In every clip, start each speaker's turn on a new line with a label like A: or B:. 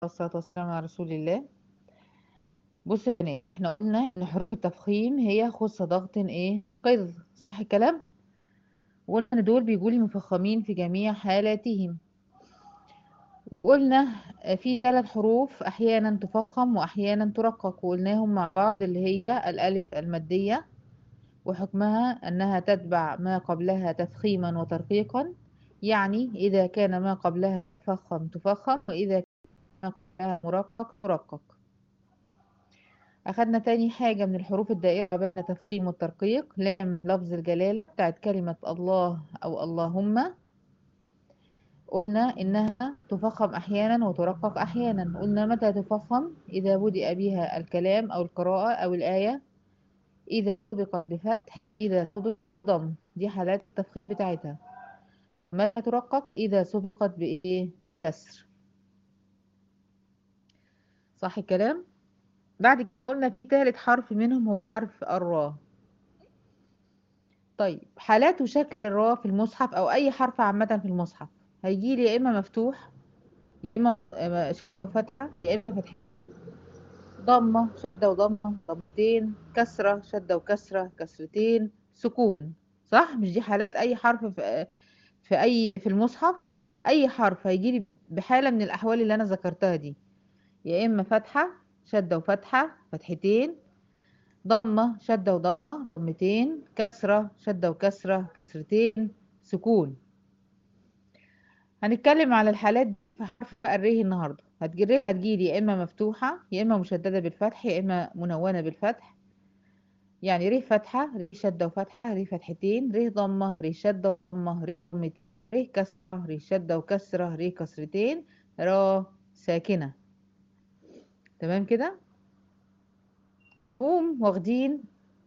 A: والصلاة والسلام على رسول الله بص يا بنات احنا قلنا ان حروف التفخيم هي خص ضغط ايه قذ صح الكلام وقلنا ان دول بيقولوا مفخمين في جميع حالاتهم قلنا في ثلاث حروف احيانا تفخم واحيانا ترقق وقلناهم مع بعض اللي هي الالف المادية وحكمها انها تتبع ما قبلها تفخيما وترقيقا يعني اذا كان ما قبلها تفخم تفخم واذا كان ما قبلها مرقق ترقق أخدنا تاني حاجة من الحروف الدائرة بين التفخيم والترقيق لام لفظ الجلالة بتاعت كلمة الله أو اللهم قلنا إنها تفخم أحيانا وترقق أحيانا قلنا متى تفخم إذا بدأ بها الكلام أو القراءة أو الآية إذا سبقت بفتح إذا سبقت ضم دي حالات التفخيم بتاعتها متى ترقق إذا سبقت بإيه كسر صح الكلام بعد كده قلنا في تالت حرف منهم هو حرف الراء طيب حالات وشكل الراء في المصحف او اي حرف عامة في المصحف هيجي لي يا اما مفتوح يا اما آه، فتحة يا اما فتحة ضمة شدة وضمة ضمتين كسرة شدة وكسرة كسرتين سكون صح مش دي حالات اي حرف في في اي في المصحف اي حرف هيجي لي بحالة من الاحوال اللي انا ذكرتها دي يا اما فتحة شدة وفتحة فتحتين ضمة شدة وضمة ضمتين كسرة شدة وكسرة كسرتين سكون هنتكلم على الحالات دي في حرف الره النهاردة هتجري هتجيلي يا إما مفتوحة يا إما مشددة بالفتح يا إما منونة بالفتح يعني ره فتحة ره شدة وفتحة ره فتحتين ره ضمة ره شدة وضمة ره ضمتين ره كسرة ره شدة وكسرة ره كسرتين را ساكنة تمام كده قوم واخدين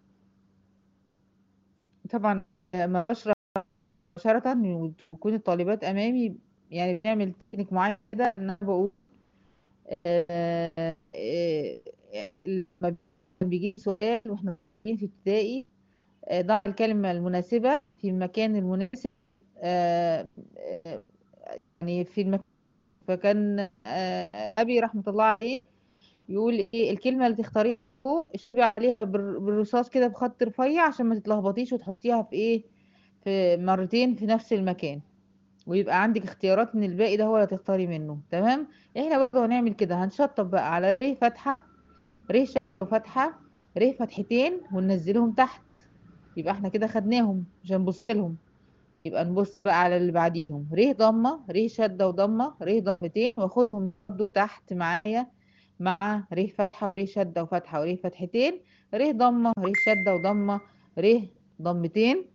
A: طبعا ما بشرح مباشرة وتكون الطالبات أمامي يعني بنعمل تكنيك معين كده إن أنا بقول آه، آه، لما بيجي سؤال وإحنا في ابتدائي آه، ضع الكلمة المناسبة في المكان المناسب آه، آه، يعني في المكان فكان آه، أبي رحمة الله عليه يقول إيه الكلمة اللي تختاريها فوق اشتغلي عليها بال- بالرصاص كده بخط رفيع عشان ما تتلخبطيش وتحطيها في إيه في مرتين في نفس المكان ويبقى عندك اختيارات من الباقي ده هو اللي تختاري منه تمام احنا برضه هنعمل كده هنشطب بقى على ر فتحة ر شدة فتحة ر فتحتين وننزلهم تحت يبقى احنا كده خدناهم مش هنبص لهم يبقى نبص بقى على اللي بعديهم ر ضمة ر شدة وضمة ر ضمتين واخدهم برضه تحت معايا مع ر فتحة ر شدة وفتحة ور فتحتين ر ضمة ر شدة وضمة ر ضمتين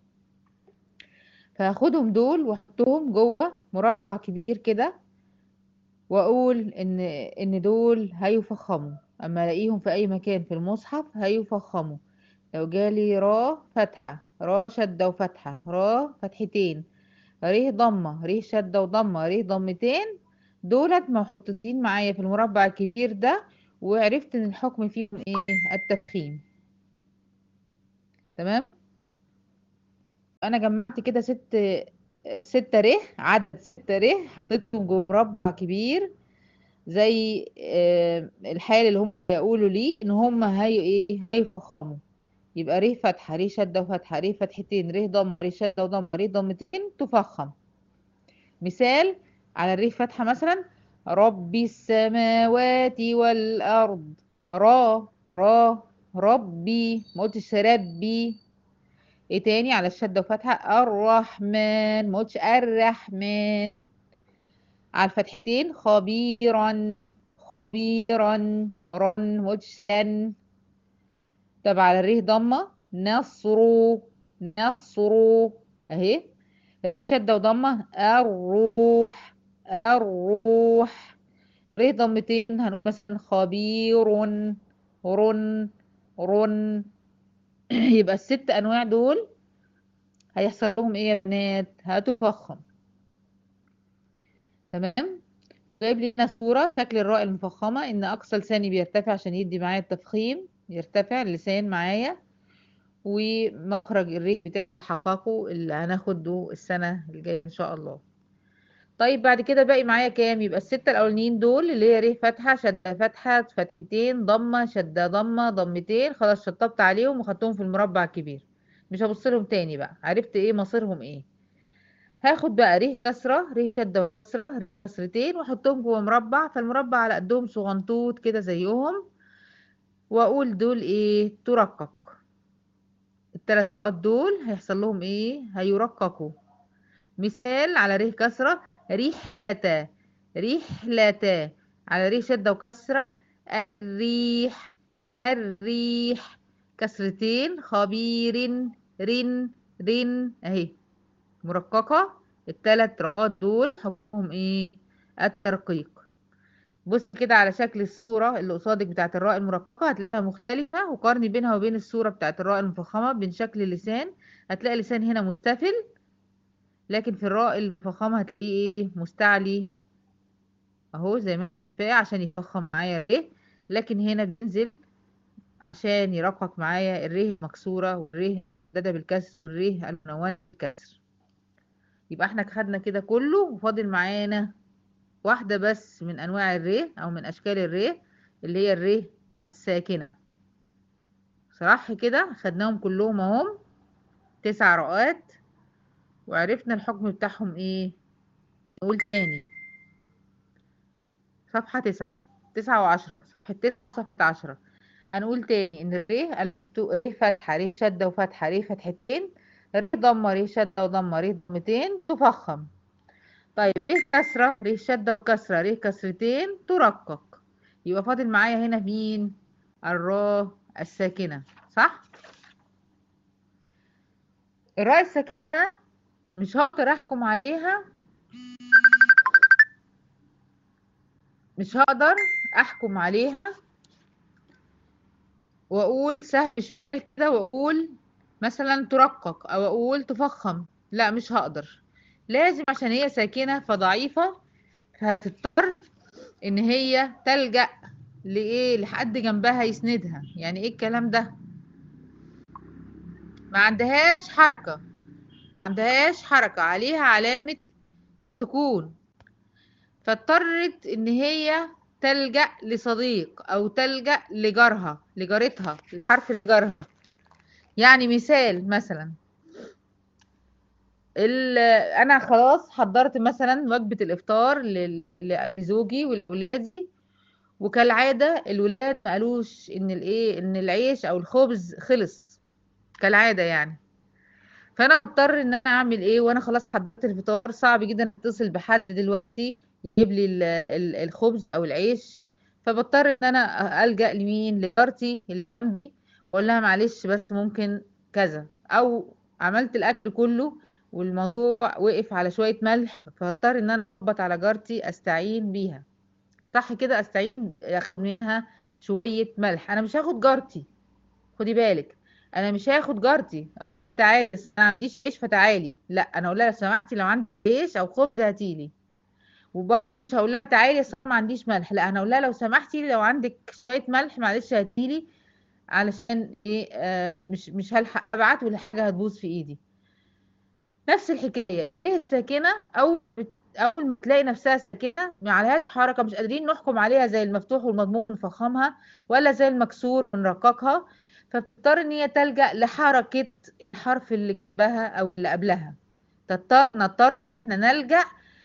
A: فهاخدهم دول واحطهم جوه مربع كبير كده واقول ان ان دول هيفخموا اما الاقيهم في اي مكان في المصحف هيفخموا لو جالي را فتحة را شدة وفتحة را فتحتين ر ضمة ر شدة وضمة ر ضمتين دولت محطوطين معايا في المربع الكبير ده وعرفت ان الحكم فيهم ايه التفخيم تمام انا جمعت كده ست ستة ره عدد ستة ره حطيتهم جوه مربع كبير زي آه، الحال اللي هم هيقولوا لي ان هم هي ايه هيفخموا يبقى ره فتحة ره شدة وفتحة ره فتحتين ره ضم ره شدة وضم ره ضمتين تفخم مثال على الره فتحة مثلا رب السماوات والأرض را را ربي ما قلتش ربي ايه تاني على الشدة وفتحة الرحمن ما قلتش الرحمن على الفتحتين خبيرا خبيرا رن ما قلتش سن طب على الريه ضمة نصر نصر اهي شدة وضمة الروح الروح ريه ضمتين هنقول مثلا خبير رن رن يبقى الست انواع دول هيحصل لهم ايه يا بنات هتفخم تمام جايب لي هنا صورة شكل الراء المفخمة ان اقصى لساني بيرتفع عشان يدي معايا التفخيم يرتفع اللسان معايا ومخرج الريق بتاعي حققه اللي هناخده السنة الجاية ان شاء الله طيب بعد كده باقي معايا كام يبقى الستة الأولانيين دول اللي هي ر فتحة شدة فتحة فتحتين ضمة شدة ضمة ضمتين خلاص شطبت عليهم وخدتهم في المربع الكبير مش هبص لهم تاني بقى عرفت ايه مصيرهم ايه هاخد بقى ر كسرة ر شدة وكسرة ر كسرتين واحطهم جوه مربع فالمربع على قدهم صغنطوط كده زيهم واقول دول ايه ترقق التلات دول هيحصل لهم ايه هيرققوا مثال على ر كسرة ريحة رحلة على ر شدة وكسرة الريح الريح كسرتين خبير رن رن اهي مرققة التلات راءات دول حكمهم ايه الترقيق بص كده على شكل الصورة اللي قصادك بتاعت الراء المرققة هتلاقيها مختلفة وقارني بينها وبين الصورة بتاعت الراء المفخمة بين شكل اللسان هتلاقي اللسان هنا مستفل لكن في الراء المفخمة هتلاقيه ايه مستعلي اهو زي ما فيه عشان يفخم معايا ايه لكن هنا بينزل عشان يرقق معايا الره مكسورة والره مدادة بالكسر والره المنونة بالكسر يبقى احنا خدنا كده كله وفاضل معانا واحدة بس من أنواع الري أو من أشكال الري اللي هي الري الساكنة صح كده خدناهم كلهم اهم تسع رقات وعرفنا الحكم بتاعهم ايه نقول تاني صفحة تسعة تسعة وعشرة صفحة تسعة صفحة عشرة هنقول تاني ان الري ري فتحة ري شدة وفتحة ري فتحتين ري ضمة ري شدة وضمة ري ضمتين تفخم طيب ريه كسرة ريه شدة وكسرة ريه كسرتين ترقق يبقى فاضل معايا هنا مين الراء الساكنة صح الراء الساكنة مش هقدر احكم عليها مش هقدر احكم عليها واقول سهل شوية كده واقول مثلا ترقق او اقول تفخم لا مش هقدر لازم عشان هي ساكنة فضعيفة فهتضطر ان هي تلجأ لايه لحد جنبها يسندها يعني ايه الكلام ده ما عندهاش حركة ما عندهاش حركة عليها علامة سكون فاضطرت ان هي تلجأ لصديق او تلجأ لجارها لجارتها لحرف جارها يعني مثال مثلا انا خلاص حضرت مثلا وجبة الافطار لزوجي ولولادي وكالعادة الولاد ما قالوش ان الايه ان العيش او الخبز خلص كالعادة يعني فانا اضطر ان انا اعمل ايه وانا خلاص حضرت الفطار صعب جدا اتصل بحد دلوقتي يجيب لي الخبز او العيش فبضطر ان انا الجا لمين لجارتي اللي جنبي واقول لها معلش بس ممكن كذا او عملت الاكل كله والموضوع وقف على شويه ملح فاضطر ان انا اخبط على جارتي استعين بيها صح كده استعين اخد منها شويه ملح انا مش هاخد جارتي خدي بالك انا مش هاخد جارتي تعالي انا ما عنديش عيش فتعالي لا انا اقول لها لو سمحتي لو عندي عيش او خبز هاتيلي ومش هقول لها تعالي اصل ما عنديش ملح لا انا اقول لها لو سمحتي لو عندك شويه ملح معلش هاتيلي علشان ايه آه مش مش هلحق ابعت ولا حاجه هتبوظ في ايدي نفس الحكايه ايه ساكنه او اول ما تلاقي نفسها ساكنه ما عليهاش حركه مش قادرين نحكم عليها زي المفتوح والمضموم نفخمها ولا زي المكسور ونرققها فبتضطر ان هي تلجا لحركه الحرف اللي جنبها او اللي قبلها تضطر نضطر نلجا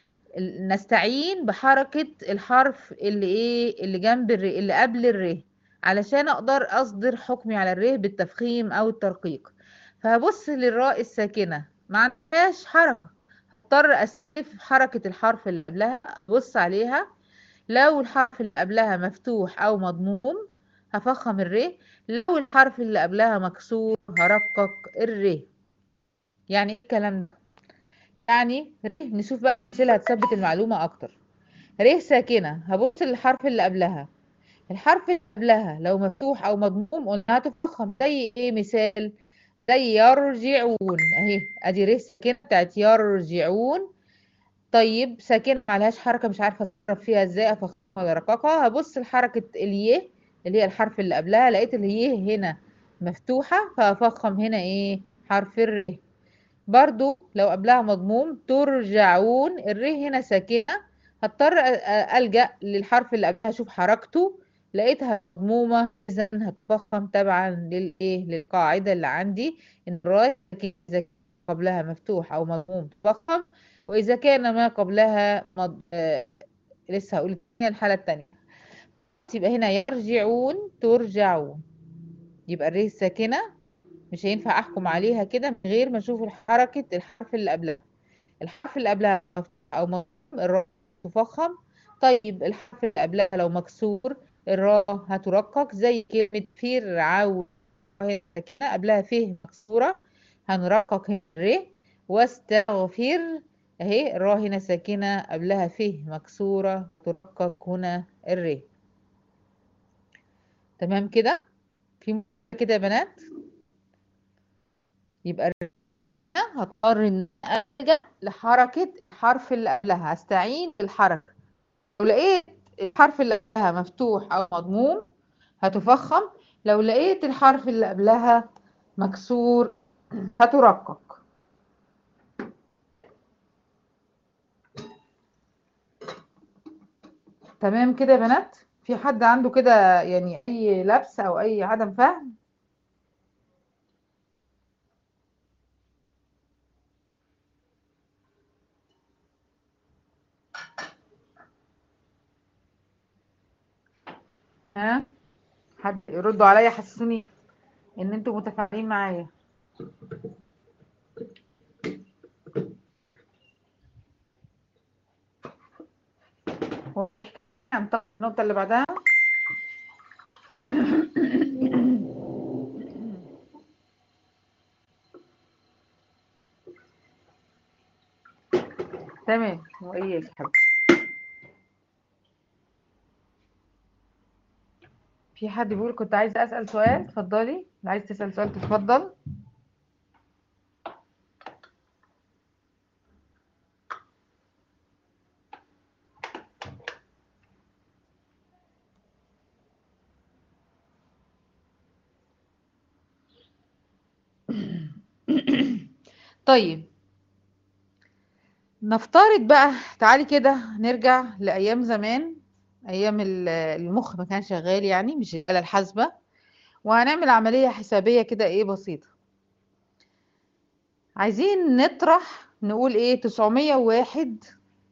A: نستعين بحركة الحرف اللي ايه اللي جنب الر اللي قبل الر علشان اقدر اصدر حكمي على الر بالتفخيم او الترقيق فهبص للراء الساكنة ما عندهاش حركة اضطر استف حركة الحرف اللي قبلها ابص عليها لو الحرف اللي قبلها مفتوح او مضموم هفخم الر لو الحرف اللي قبلها مكسور هرقق الر يعني ايه الكلام ده يعني نشوف بقى امثله هتثبت المعلومه اكتر ر ساكنه هبص للحرف اللي قبلها الحرف اللي قبلها لو مفتوح او مضموم قلنا هتفخم زي ايه مثال زي يرجعون اهي ادي ر ساكنه بتاعت يرجعون طيب ساكنه معلهاش حركه مش عارفه اتصرف فيها ازاي افخمها ولا ارققها هبص لحركه اليه اللي هي الحرف اللي قبلها لقيت اليه هنا مفتوحه فافخم هنا ايه حرف الر برضو لو قبلها مضموم ترجعون الر هنا ساكنة هضطر أ- أ- ألجأ للحرف اللي قبلها أشوف حركته لقيتها مضمومة إذا هتفخم تبعا للإيه للقاعدة اللي عندي إن الراء ساكنة إذا كان قبلها مفتوح أو مضموم تفخم وإذا كان ما قبلها مض... آه لسه هقول التانية الحالة التانية يبقى هنا يرجعون ترجعون يبقى الر الساكنة مش هينفع أحكم عليها كده من غير ما أشوف حركة الحرف اللي قبلها الحرف اللي قبلها مفتوح أو مضموم الراء تفخم طيب الحرف اللي قبلها لو مكسور الراء هترقق زي كلمة فرعون وهي ساكنة قبلها فيه مكسورة هنرقق هنا الر واستغفر اهي الراء هنا ساكنة قبلها فيه مكسورة ترقق هنا الر تمام كده في مشكلة كده يا بنات يبقى الر هضطر ان ارجع لحركة الحرف اللي قبلها هستعين بالحركة لو لقيت الحرف اللي قبلها مفتوح او مضموم هتفخم لو لقيت الحرف اللي قبلها مكسور هترقق تمام كده يا بنات في حد عنده كده يعني اي لبس او اي عدم فهم ها حد يردوا عليا حسسوني ان انتوا متفاعلين معايا هنطلع النقطة اللي بعدها تمام وإياك يا حبيبي في حد بيقول كنت عايزة أسأل سؤال اتفضلي اللي عايز تسأل سؤال تتفضل طيب نفترض بقى تعالي كده نرجع لأيام زمان أيام ال- المخ ما كان شغال يعني مش الآلة الحاسبة وهنعمل عملية حسابية كده إيه بسيطة عايزين نطرح نقول إيه 901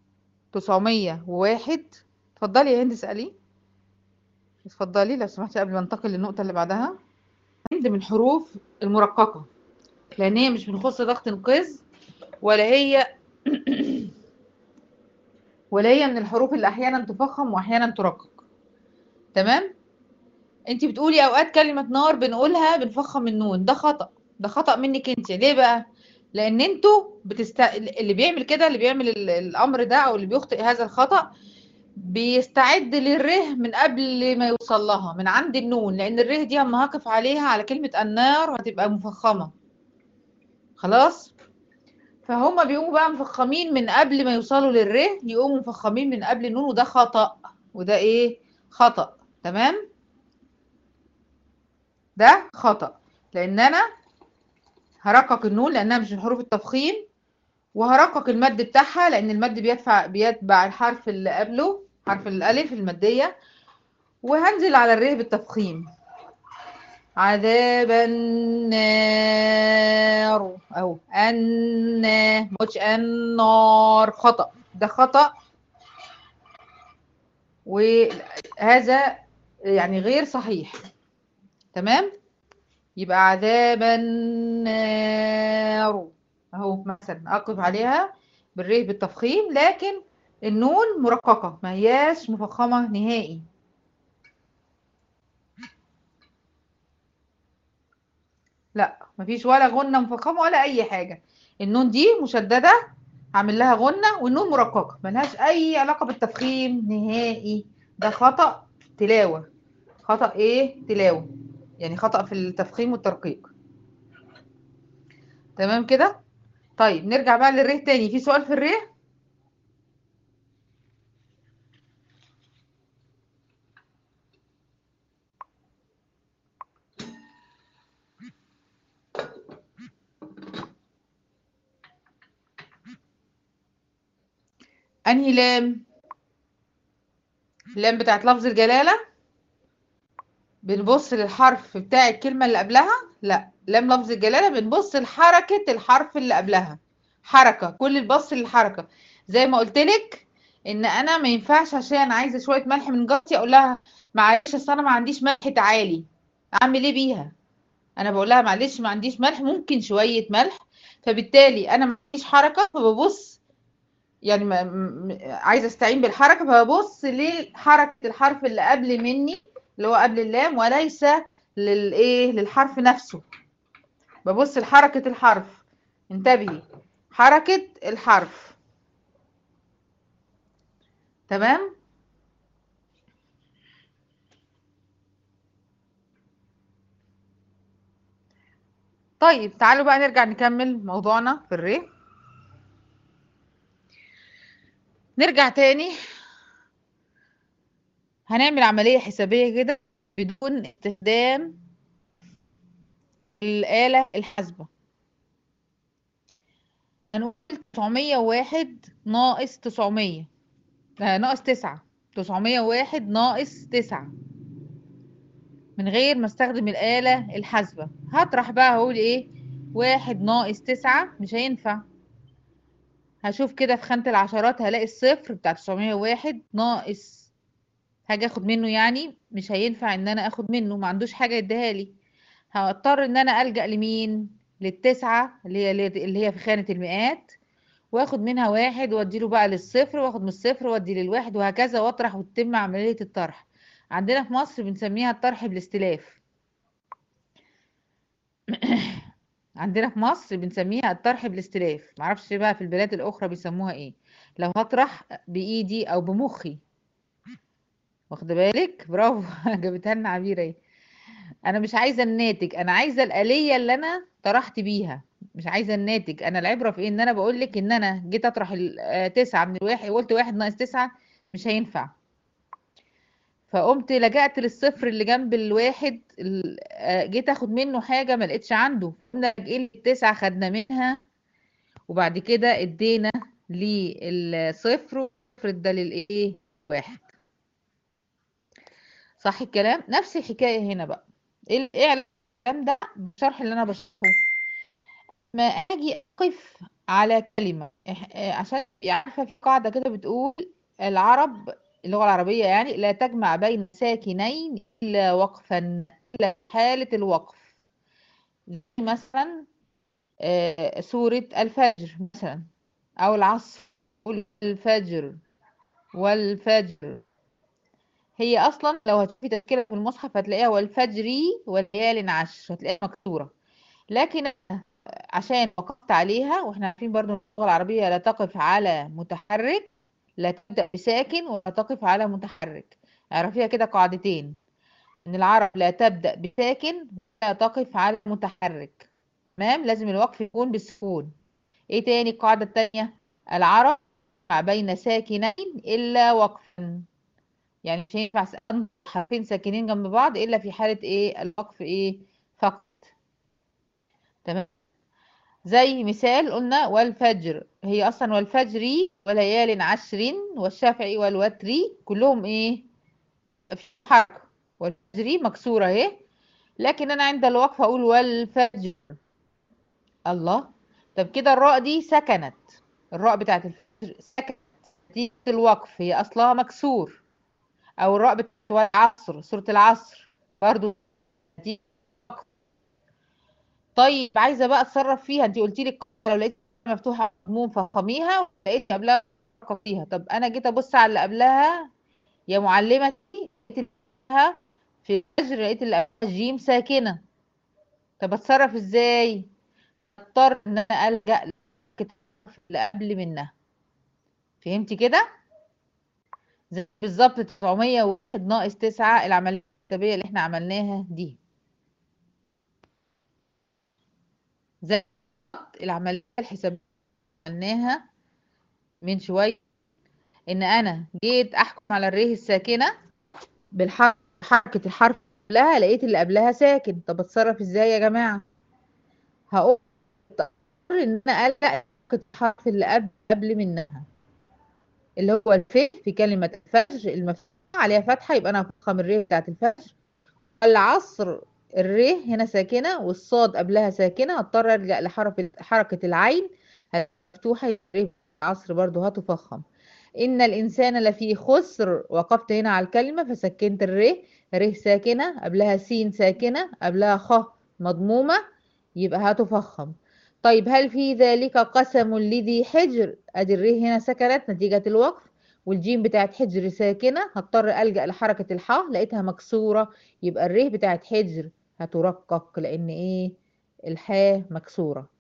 A: 901 اتفضلي يا هند اسألي اتفضلي لو سمحتي قبل ما ننتقل للنقطة اللي بعدها هند من الحروف المرققة لأن هي مش من خص ضغط انقاذ ولا هي ولا هي من الحروف اللي أحيانا تفخم وأحيانا ترقق تمام انت بتقولي اوقات كلمة نار بنقولها بنفخم النون ده خطأ ده خطأ منك انت ليه بقى لان انتوا بتست... اللي بيعمل كده اللي بيعمل ال- الامر ده او اللي بيخطئ هذا الخطأ بيستعد للره من قبل ما يوصل لها من عند النون لان الره دي اما هقف عليها على كلمة النار هتبقى مفخمة خلاص فهم بيقوموا بقى مفخمين من قبل ما يوصلوا للره يقوموا مفخمين من قبل النون وده خطأ وده ايه خطأ تمام ده خطأ لان انا هرقق النون لانها مش من حروف التفخيم وهرقق المد بتاعها لان المد بيدفع بيتبع الحرف اللي قبله حرف الالف الماديه وهنزل على الره بالتفخيم عذاب النار او ان مش النار خطأ ده خطأ وهذا يعني غير صحيح تمام يبقى عذاب النار اهو مثلا اقف عليها بالريه بالتفخيم لكن النون مرققة ما هياش مفخمة نهائي لا مفيش ولا غنة مفخمة ولا اي حاجة النون دي مشددة هعمل لها غنة والنون مرققة ملهاش اي علاقة بالتفخيم نهائي ده خطأ تلاوة خطأ ايه تلاوة يعني خطأ في التفخيم والترقيق تمام كده طيب نرجع بقى للره تاني في سؤال في الره انهي لام اللام بتاعت لفظ الجلالة بنبص للحرف بتاع الكلمة اللي قبلها لا لام لفظ الجلالة بنبص لحركة الحرف اللي قبلها حركة كل البص للحركة زي ما قلت لك ان انا ما ينفعش عشان عايزة شوية ملح من جارتي اقول لها معلش اصل انا ما عنديش ملح تعالي اعمل ايه بيها انا بقول لها معلش ما عنديش ملح ممكن شوية ملح فبالتالي انا ما عنديش حركة فببص يعني ما م- عايزه استعين بالحركه فببص لحركه الحرف اللي قبل مني اللي هو قبل اللام وليس للايه للحرف نفسه ببص لحركه الحرف انتبهي حركه الحرف تمام طيب تعالوا بقى نرجع نكمل موضوعنا في الري نرجع تاني هنعمل عملية حسابية كده بدون استخدام الآلة الحاسبة هنقول 901 ناقص 900 آه، ناقص 9 901 ناقص 9 من غير ما استخدم الآلة الحاسبة هطرح بقى هقول ايه واحد ناقص تسعة مش هينفع هشوف كده في خانة العشرات هلاقي الصفر بتاع 901 ناقص حاجة اخد منه يعني مش هينفع ان انا اخد منه ما عندوش حاجة يديها لي هضطر ان انا الجأ لمين للتسعة اللي هي اللي هي في خانة المئات واخد منها واحد واديله بقى للصفر واخد من الصفر وادي للواحد وهكذا واطرح وتتم عملية الطرح عندنا في مصر بنسميها الطرح بالاستلاف عندنا في مصر بنسميها الطرح بالاستلاف معرفش بقى في البلاد الاخرى بيسموها ايه لو هطرح بايدي او بمخي واخده بالك برافو جابتها لنا عبيره ايه انا مش عايزه الناتج انا عايزه الاليه اللي انا طرحت بيها مش عايزه الناتج انا العبره في ايه ان انا بقول لك ان انا جيت اطرح التسعة من الواحد قلت واحد ناقص تسعة مش هينفع فقمت لجأت للصفر اللي جنب الواحد ال- آه، جيت اخد منه حاجه ما لقيتش عنده قمنا لاجئين التسعة خدنا منها وبعد كده ادينا للصفر والصفر ادى للايه واحد صح الكلام نفس الحكايه هنا بقى ايه إيه الكلام ده بالشرح اللي انا بشرحه ما اجي اقف على كلمه إح- آه، عشان يعني عارفه في قاعده كده بتقول العرب اللغه العربيه يعني لا تجمع بين ساكنين الا وقفا الا في حاله الوقف زي مثلا آه، سوره الفجر مثلا او العصر قول الفجر والفجر هي اصلا لو هتشوفي تذكره في المصحف هتلاقيها والفجر وليال عشر هتلاقيها مكسوره لكن عشان وقفت عليها واحنا عارفين برضو إن اللغه العربيه لا تقف على متحرك لا تبدا بساكن ولا تقف على متحرك اعرفيها كده قاعدتين ان العرب لا تبدا بساكن ولا تقف على متحرك تمام لازم الوقف يكون بالسكون ايه تاني القاعده التانية العرب ما بين ساكنين الا وقفا يعني مش هينفع أنطق حرفين ساكنين جنب بعض الا في حاله ايه الوقف ايه فقط تمام زي مثال قلنا والفجر هي اصلا والفجر وليال عشر والشفع والوتر كلهم ايه في حركه والفجر مكسوره اهي لكن انا عند الوقف اقول والفجر الله طب كده الراء دي سكنت الراء بتاعت الفجر سكنت دي الوقف هي اصلها مكسور او الراء بتاعت العصر سوره العصر برضو دي طيب عايزه بقى اتصرف فيها انت قلتي لي لو لقيت مفتوحه مضمون فخميها ولقيت قبلها فيها طب انا جيت ابص على اللي قبلها يا معلمتي لقيت اللي قبلها في الفجر لقيت اللي قبلها جيم ساكنه طب اتصرف ازاي اضطر ان انا الجا للكتاب اللي قبل منها فهمتي كده زي بالظبط 901 ناقص 9 العمليه الحسابيه اللي احنا عملناها دي زي العمليه الحسابيه اللي عملناها من شويه ان انا جيت احكم على الريه الساكنه بالحركه الحرف قبلها لقيت اللي قبلها ساكن طب اتصرف ازاي يا جماعه هقول ان انا الجا الحرف اللي قبل قبل منها اللي هو الف في كلمة الفجر المفتوحة عليها فتحة يبقى أنا هفخم الر بتاعت الفجر العصر الر هنا ساكنة والصاد قبلها ساكنة هضطر أرجع لحركة حركة العين مفتوحة يبقى العصر برضو هتفخم إن الإنسان لفي خسر وقفت هنا على الكلمة فسكنت الر ر ساكنة قبلها سين ساكنة قبلها خ مضمومة يبقى هتفخم طيب هل في ذلك قسم لذي حجر ادي الر هنا سكنت نتيجة الوقف والجيم بتاعت حجر ساكنة هضطر ألجأ لحركة الحاء لقيتها مكسورة يبقى الر بتاعت حجر هترقق لأن إيه الحاء مكسورة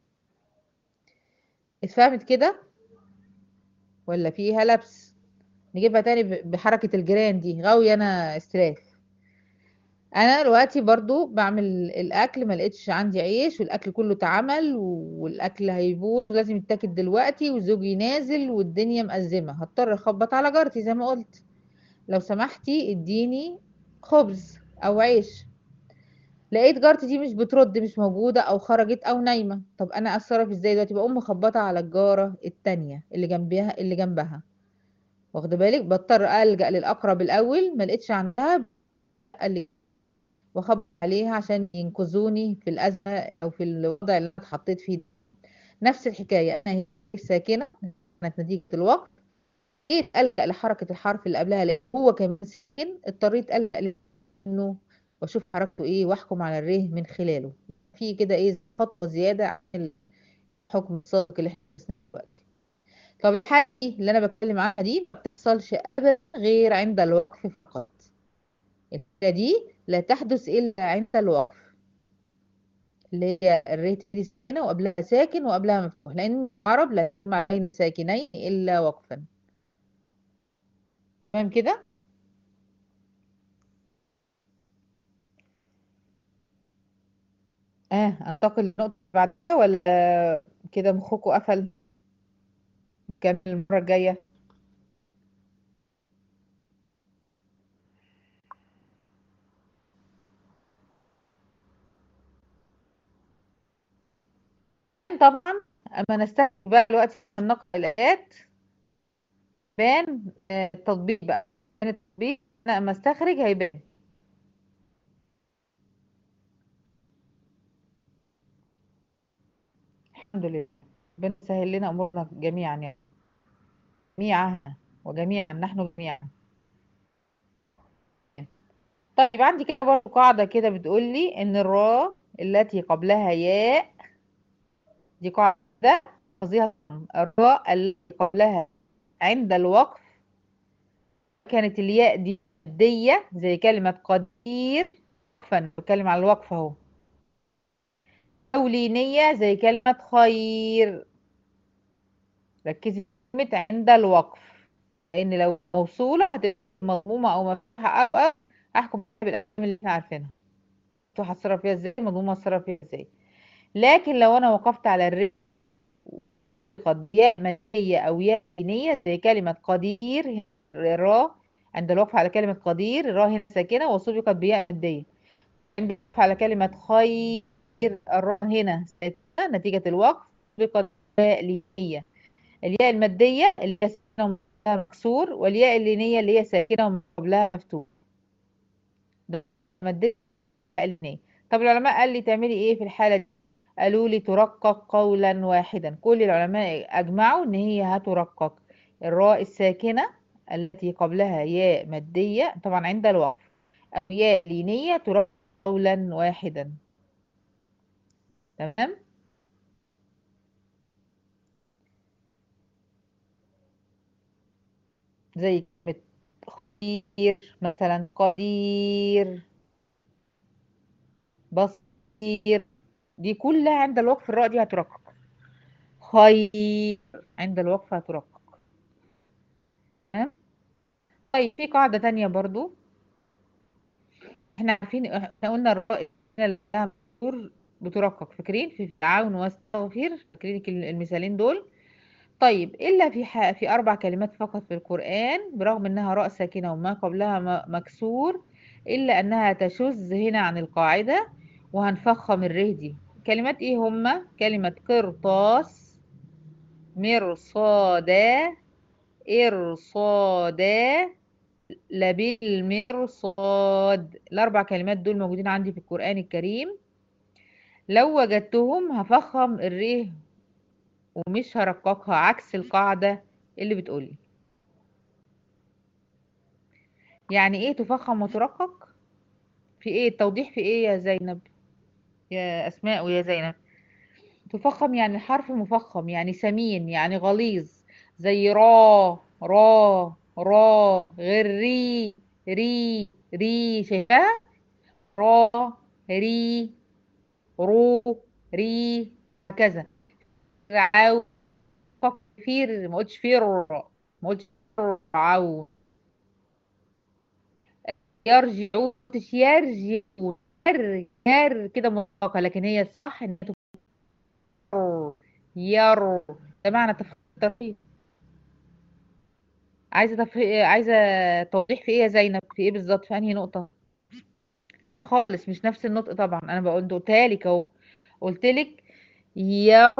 A: اتفهمت كده ولا فيها لبس نجيبها تاني بحركة الجيران دي غاوية أنا استراف انا دلوقتي برضو بعمل الاكل ما لقيتش عندي عيش والاكل كله اتعمل والاكل هيبوظ لازم يتاكل دلوقتي وزوجي نازل والدنيا مأزمه هضطر اخبط على جارتي زي ما قلت لو سمحتي اديني خبز او عيش لقيت جارتي دي مش بترد مش موجوده او خرجت او نايمه طب انا اتصرف ازاي دلوقتي بقوم مخبطه على الجاره التانية اللي جنبها اللي جنبها واخده بالك بضطر الجا للاقرب الاول ما لقيتش عندها قال لي واخبط عليها عشان ينقذوني في الازمه او في الوضع اللي انا اتحطيت فيه نفس الحكايه انا ساكنه كانت نتيجه الوقت ايه الجا لحركه الحرف اللي قبلها لان هو كان ساكن اضطريت الجا انه واشوف حركته ايه واحكم على الره من خلاله في كده ايه خطوه زياده عن الحكم الصادق اللي احنا دلوقتي طب الحاجه اللي انا بتكلم عنها دي ما بتحصلش ابدا غير عند الوقف فقط الحاجه دي لا تحدث إلا عند الوقف اللي هي الريت دي ساكنة وقبلها ساكن وقبلها مفتوح لأن العرب لا يجمع بين ساكنين إلا وقفا تمام كده اه انتقل للنقطة بعدها ولا كده مخكوا قفل كمل المرة الجاية طبعا اما نستخدم بقى دلوقتي نقرا الايات بان التطبيق بقى التطبيق انا اما استخرج هيبان الحمد لله ربنا يسهل لنا امورنا جميعا يعني جميعا وجميعا نحن جميعا طيب عندي كده برضه قاعده كده بتقول لي ان الراء التي قبلها ياء دي قاعدة قصديها الراء التي قبلها عند الوقف كانت الياء دي مادية زي كلمة قدير وقفا بتكلم على الوقف اهو أو لينية زي كلمة خير ركزي كلمة عند الوقف لأن لو موصولة هتبقى مضمومة أو مفتوحة أو أحكم بالأسامي اللي احنا عارفينها مفتوحة هتصرف فيها ازاي مضمومة هتصرف فيها ازاي لكن لو انا وقفت على الر قد ياء منية او ياء دينية زي كلمة قدير را عند الوقف على كلمة قدير الراء هنا ساكنة وسبقت بياء مادية عند الوقف على كلمة خير الراء هنا ساكنة نتيجة الوقف سبقت بياء لينية الياء المادية اللي هي ساكنة مكسور والياء اللينية اللي هي ساكنة وقبلها مفتوح مادية اللينية طب العلماء قال لي تعملي ايه في الحالة دي قالوا لي ترقق قولا واحدا كل العلماء أجمعوا إن هي هترقق الراء الساكنة التي قبلها ياء مادية طبعا عند الوقف أو ياء لينية ترقق قولا واحدا تمام زي كلمة خير مثلا قدير بصير دي كلها عند الوقف الراء دي هترقق خير عند الوقف هترقق تمام طيب في قاعدة تانية برضو احنا عارفين احنا قلنا الراء اللي لها مكسور بترقق فاكرين في التعاون واستغفر فاكرين المثالين دول طيب إلا في ح... في أربع كلمات فقط في القرآن برغم إنها راء ساكنة وما قبلها م- مكسور إلا أنها تشذ هنا عن القاعدة وهنفخم الره دي كلمات إيه هما؟ كلمة قرطاس مرصادة إرصادا لبالمرصاد الأربع كلمات دول موجودين عندي في القرآن الكريم لو وجدتهم هفخم الريه ومش هرققها عكس القاعدة اللي بتقولي يعني ايه تفخم وترقق في ايه التوضيح في ايه يا زينب يا اسماء ويا زينب تفخم يعني الحرف مفخم يعني سمين يعني غليظ زي را را را غير ري ري ري شايفاها را ري رو ري هكذا رعاو فير ما قلتش فير ما قلتش رعاو يرجعون مش يرجعون ير ير كده مطلقة لكن هي الصح ان تفر ير ده معنى تفريق عايزه تف... عايزه توضيح في ايه يا زينب في ايه بالظبط في انهي نقطه خالص مش نفس النطق طبعا انا بقول قلتها لك اهو قلت لك ير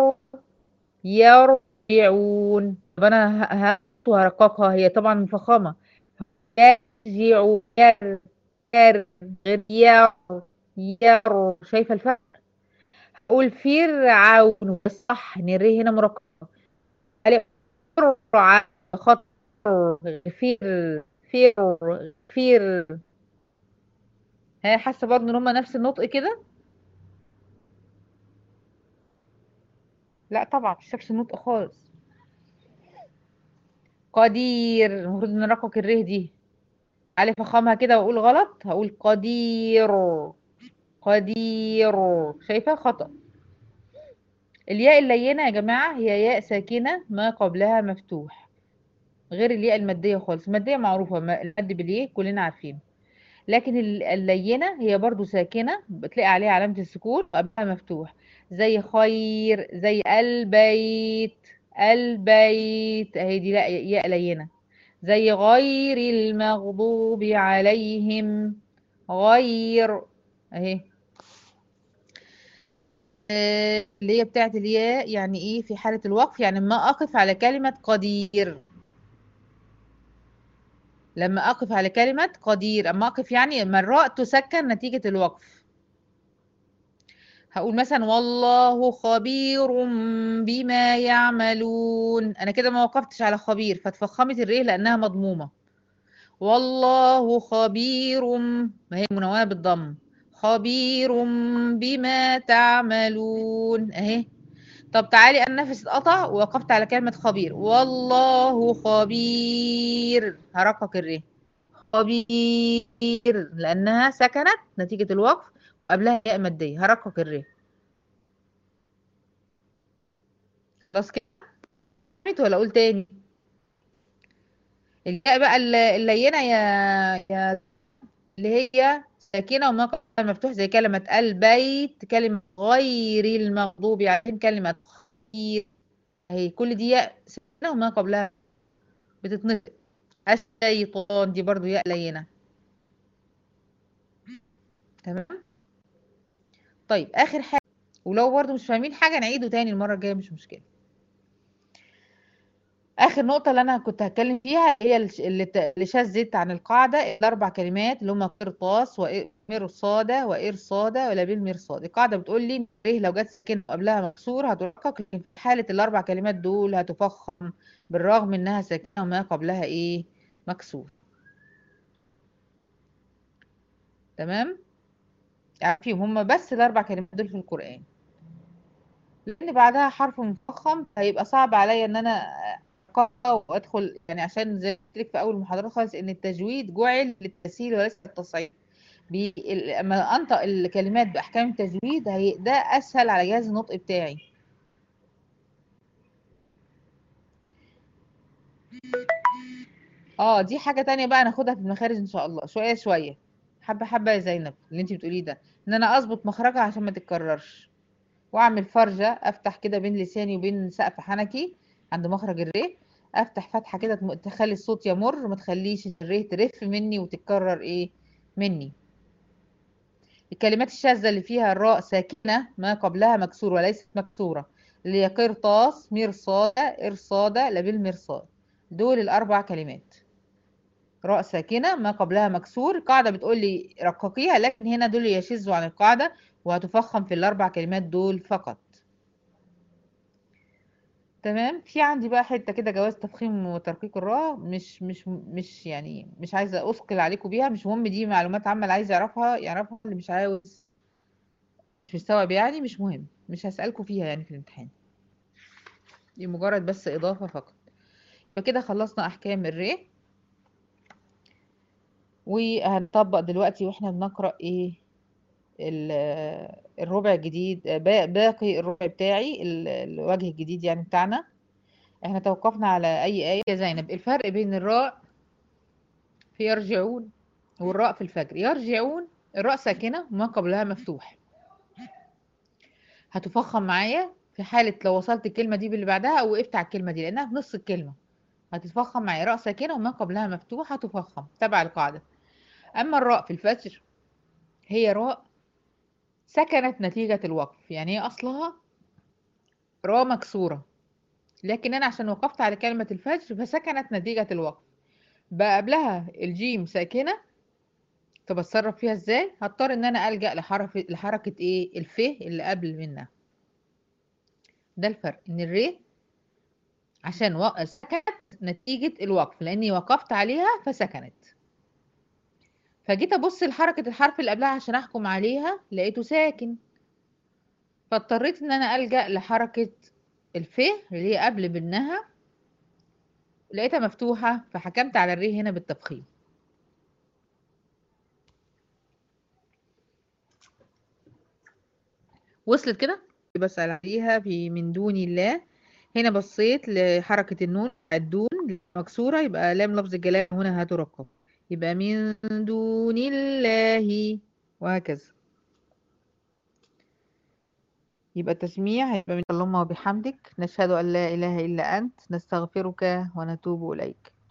A: يرجعون طب انا ه- هرققها هي طبعا مفخمه يرجع ير ير غير ير ير شايفه الفرق اقول فرعون صح نري هنا مرققه قال فرع خط فير فير فير ها حاسه برضه ان هما نفس النطق كده لا طبعا مش نفس النطق خالص قدير المفروض ان نرقق الره دي علي فخامها كده واقول غلط هقول قدير قدير شايفه خطأ الياء اللينه يا جماعه هي ياء ساكنه ما قبلها مفتوح غير الياء الماديه خالص الماديه معروفه ما- المد بالياء كلنا عارفين لكن ال- اللينه هي برضو ساكنه بتلاقي عليها علامه السكون وقبلها مفتوح زي خير زي البيت البيت اهي دي لا ياء لينه زي غير المغضوب عليهم غير اهي آه، اللي هي بتاعت الياء يعني ايه في حالة الوقف يعني ما اقف على كلمة قدير لما اقف على كلمة قدير اما اقف يعني اما الراء تسكن نتيجة الوقف هقول مثلا والله خبير بما يعملون انا كده ما وقفتش على خبير فاتفخمت الريه لانها مضمومة والله خبير ما هي منونة بالضم خبير بما تعملون اهي طب تعالي انا نفسي اتقطع ووقفت على كلمة خبير والله خبير هرقق الريه خبير لانها سكنت نتيجة الوقف وقبلها ياء مادية هرقق الريه خلاص كده فهمت ولا اقول تاني الياء بقى الل- اللينة يا يا اللي هي ساكنة وما قبلها مفتوح زي كلمة البيت كلمة غير المغضوب عليهم كلمة خير هي كل دي ياء ساكنة وما قبلها بتتنطق الشيطان دي برضو ياء لينة تمام طيب آخر حاجة ولو برضو مش فاهمين حاجة نعيده تاني المرة الجاية مش مشكلة آخر نقطة اللي أنا كنت هتكلم فيها هي الش- اللي ت- اللي شذت عن القاعدة الأربع كلمات اللي هما قرطاس ومرصادة وإرصادة ولابيل مرصاد القاعدة بتقول لي إيه لو جت سكن قبلها مكسور هترقق لكن في حالة الأربع كلمات دول هتفخم بالرغم إنها ساكنة وما قبلها إيه مكسور تمام عارفين هما بس الأربع كلمات دول في القرآن لأن بعدها حرف مفخم هيبقى صعب عليا إن أنا أقرأ وأدخل يعني عشان زي ما قلت لك في أول المحاضرة خالص إن التجويد جعل للتسهيل وليس للتصعيد بي... ال- لما أنطق الكلمات بأحكام التجويد هي... ده أسهل على جهاز النطق بتاعي اه دي حاجة تانية بقى ناخدها في المخارج ان شاء الله شوية شوية حبة حبة يا زينب اللي انت بتقوليه ده ان انا اظبط مخرجها عشان ما تتكررش واعمل فرجة افتح كده بين لساني وبين سقف حنكي عند مخرج الريه افتح فتحة كده تم- تخلي الصوت يمر ما تخليش الريه ترف مني وتتكرر ايه مني الكلمات الشاذة اللي فيها الراء ساكنة ما قبلها مكسور وليست مكسورة اللي هي قرطاس مرصادة إرصادة لبالمرصاد دول الأربع كلمات راء ساكنة ما قبلها مكسور القاعدة بتقول لي رققيها لكن هنا دول يشذوا عن القاعدة وهتفخم في الأربع كلمات دول فقط تمام في عندي بقى حتة كده جواز تفخيم وترقيق الراء مش مش مش يعني مش عايزة أثقل عليكم بيها مش مهم دي معلومات عامة اللي عايز يعرفها يعرفها اللي مش عاوز مش مستوعب يعني مش مهم مش هسألكم فيها يعني في الامتحان دي مجرد بس إضافة فقط فكده خلصنا أحكام الري وهنطبق دلوقتي واحنا بنقرأ ايه ال- الربع الجديد با- باقي الربع بتاعي ال- الوجه الجديد يعني بتاعنا احنا توقفنا على اي آية يا زينب الفرق بين الراء في يرجعون والراء في الفجر يرجعون الراء ساكنة وما قبلها مفتوح هتفخم معايا في حالة لو وصلت الكلمة دي باللي بعدها او وقفت على الكلمة دي لانها في نص الكلمة هتتفخم معايا راء ساكنة وما قبلها مفتوح هتفخم تبع القاعدة اما الراء في الفجر هي راء سكنت نتيجة الوقف يعني هي أصلها راء مكسورة لكن أنا عشان وقفت على كلمة الفجر فسكنت نتيجة الوقف بقى قبلها الجيم ساكنة طب اتصرف فيها ازاي هضطر ان انا الجا لحركه لحركه ايه الف اللي قبل منها ده الفرق ان الري عشان وق- سكنت نتيجه الوقف لاني وقفت عليها فسكنت فجيت ابص لحركه الحرف اللي قبلها عشان احكم عليها لقيته ساكن فاضطريت ان انا الجا لحركه الف اللي هي قبل منها لقيتها مفتوحه فحكمت على الري هنا بالتفخيم وصلت كده بسأل عليها في من دون الله هنا بصيت لحركة النون الدون مكسورة يبقى لام لفظ الجلالة هنا هترقم يبقى من دون الله وهكذا يبقى التسميع هيبقى من اللهم وبحمدك نشهد أن لا إله إلا أنت نستغفرك ونتوب إليك